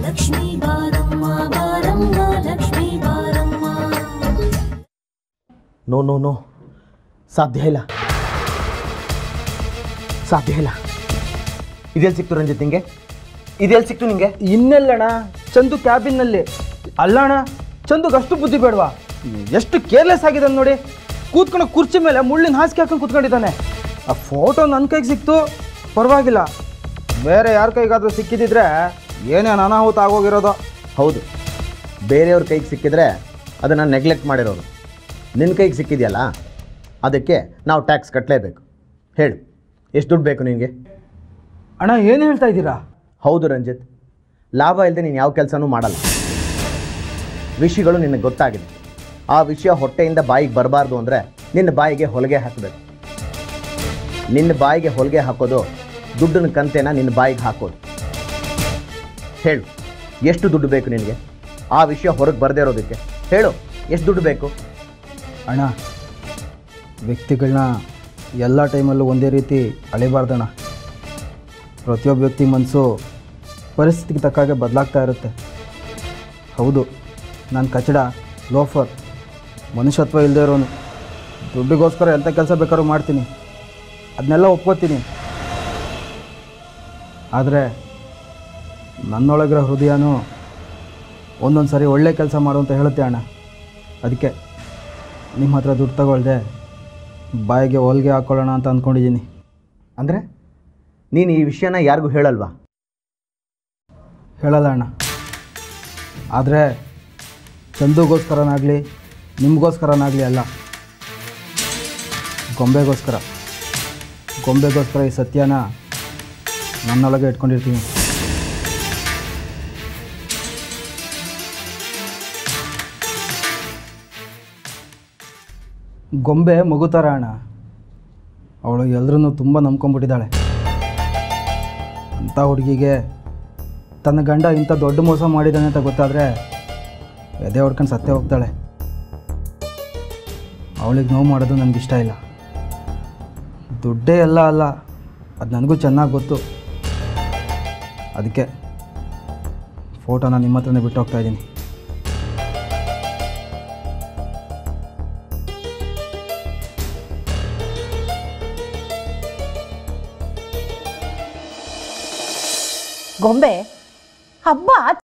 ಲಕ್ಷ್ಮೀ ಬಾರಮ್ಮ ಬಾರಮ್ಮ ಲಕ್ಷ್ಮೀ ಬಾರಮ್ಮ ನೋ ನೋ ನೋ ಸಾಧ್ಯ ಇಲ್ಲ ಸಾಧ್ಯ ಇಲ್ಲ ಇದೆಲ್ಲಿ ಸಿಕ್ತು ರಂಜಿತ್ ನಿಂಗೆ ಇದೆಲ್ಲಿ ಸಿಕ್ತು ನಿಂಗೆ ಇನ್ನೆಲ್ಲಣ್ಣ ಚಂದು ಕ್ಯಾಬಿನ್ನಲ್ಲಿ ಅಲ್ಲಣ್ಣ ಚಂದುಗೆ ಅಷ್ಟು ಬುದ್ಧಿ ಬೇಡವಾ ಎಷ್ಟು ಕೇರ್ಲೆಸ್ ಆಗಿದೆ ನೋಡಿ ಕೂತ್ಕೊಂಡು ಕುರ್ಚಿ ಮೇಲೆ ಮುಳ್ಳಿನ ಹಾಸಿಗೆ ಹಾಕೊಂಡು ಕೂತ್ಕೊಂಡಿದ್ದಾನೆ ಆ ಫೋಟೋ ನನ್ನ ಕೈಗೆ ಸಿಕ್ತು ಪರವಾಗಿಲ್ಲ ಬೇರೆ ಯಾರ ಕೈಗಾದ್ರೂ ಸಿಕ್ಕಿದಿದ್ರೆ ಏನೇನು ಅನಾಹುತ ಆಗೋಗಿರೋದು ಹೌದು ಬೇರೆಯವ್ರ ಕೈಗೆ ಸಿಕ್ಕಿದ್ರೆ ಅದನ್ನು ನೆಗ್ಲೆಕ್ಟ್ ಮಾಡಿರೋರು ನಿನ್ನ ಕೈಗೆ ಸಿಕ್ಕಿದೆಯಲ್ಲ ಅದಕ್ಕೆ ನಾವು ಟ್ಯಾಕ್ಸ್ ಕಟ್ಟಲೇಬೇಕು ಹೇಳು ಎಷ್ಟು ದುಡ್ಡು ಬೇಕು ನಿನಗೆ ಅಣ್ಣ ಏನು ಹೇಳ್ತಾ ಇದ್ದೀರಾ ಹೌದು ರಂಜಿತ್ ಲಾಭ ಇಲ್ಲದೆ ನೀನು ಯಾವ ಕೆಲಸನೂ ಮಾಡಲ್ಲ ವಿಷಯಗಳು ನಿನಗೆ ಗೊತ್ತಾಗಿದೆ ಆ ವಿಷಯ ಹೊಟ್ಟೆಯಿಂದ ಬಾಯಿಗೆ ಬರಬಾರ್ದು ಅಂದರೆ ನಿನ್ನ ಬಾಯಿಗೆ ಹೊಲಿಗೆ ಹಾಕಬೇಕು ನಿನ್ನ ಬಾಯಿಗೆ ಹೊಲಿಗೆ ಹಾಕೋದು ದುಡ್ಡಿನ ಕಂತೆನ ನಿನ್ನ ಬಾಯಿಗೆ ಹಾಕೋದು ಹೇಳು ಎಷ್ಟು ದುಡ್ಡು ಬೇಕು ನಿನಗೆ ಆ ವಿಷಯ ಹೊರಗೆ ಬರದೇ ಇರೋದಕ್ಕೆ ಹೇಳು ಎಷ್ಟು ದುಡ್ಡು ಬೇಕು ಅಣ್ಣ ವ್ಯಕ್ತಿಗಳನ್ನ ಎಲ್ಲ ಟೈಮಲ್ಲೂ ಒಂದೇ ರೀತಿ ಅಳಿಬಾರ್ದಣ್ಣ ಪ್ರತಿಯೊಬ್ಬ ವ್ಯಕ್ತಿ ಮನಸ್ಸು ಪರಿಸ್ಥಿತಿಗೆ ತಕ್ಕಾಗೆ ಬದಲಾಗ್ತಾ ಇರುತ್ತೆ ಹೌದು ನಾನು ಕಚಡ ಲೋಫರ್ ಮನುಷ್ಯತ್ವ ಇಲ್ಲದೆ ಇರೋನು ದುಡ್ಡಿಗೋಸ್ಕರ ಎಂಥ ಕೆಲಸ ಬೇಕಾದ್ರೂ ಮಾಡ್ತೀನಿ ಅದನ್ನೆಲ್ಲ ಒಪ್ಕೋತೀನಿ ಆದರೆ ನನ್ನೊಳಗಿರೋ ಹೃದಯನೂ ಒಂದೊಂದು ಸರಿ ಒಳ್ಳೆ ಕೆಲಸ ಮಾಡು ಅಂತ ಹೇಳುತ್ತೆ ಅಣ್ಣ ಅದಕ್ಕೆ ನಿಮ್ಮ ಹತ್ರ ದುಡ್ಡು ತಗೊಳ್ದೆ ಬಾಯಿಗೆ ಹೊಲಿಗೆ ಹಾಕ್ಕೊಳ್ಳೋಣ ಅಂತ ಅಂದ್ಕೊಂಡಿದ್ದೀನಿ ಅಂದರೆ ನೀನು ಈ ವಿಷಯನ ಯಾರಿಗೂ ಹೇಳಲ್ವಾ ಹೇಳಲ್ಲ ಅಣ್ಣ ಆದರೆ ಚಂದುಗೋಸ್ಕರನಾಗಲಿ ನಿಮಗೋಸ್ಕರನಾಗಲಿ ಅಲ್ಲ ಗೊಂಬೆಗೋಸ್ಕರ ಗೊಂಬೆಗೋಸ್ಕರ ಈ ಸತ್ಯನ ನನ್ನೊಳಗೆ ಇಟ್ಕೊಂಡಿರ್ತೀನಿ ಗೊಂಬೆ ಮಗು ಥರ ಅಣ್ಣ ಅವಳು ಎಲ್ಲರನ್ನೂ ತುಂಬ ನಂಬ್ಕೊಂಡ್ಬಿಟ್ಟಿದ್ದಾಳೆ ಅಂಥ ಹುಡುಗಿಗೆ ತನ್ನ ಗಂಡ ಇಂಥ ದೊಡ್ಡ ಮೋಸ ಮಾಡಿದ್ದಾನೆ ಅಂತ ಗೊತ್ತಾದರೆ ಎದೆ ಹೊಡ್ಕೊಂಡು ಸತ್ತೇ ಹೋಗ್ತಾಳೆ ಅವಳಿಗೆ ನೋವು ಮಾಡೋದು ನನಗೆ ಇಷ್ಟ ಇಲ್ಲ ದುಡ್ಡೇ ಎಲ್ಲ ಅಲ್ಲ ಅದು ನನಗೂ ಚೆನ್ನಾಗಿ ಗೊತ್ತು ಅದಕ್ಕೆ ಫೋಟೋನ ನಿಮ್ಮ ಹತ್ರನೇ ಬಿಟ್ಟು ಹೋಗ್ತಾ ಇದ್ದೀನಿ ಗೊಂಬೆ ಹಬ್ಬ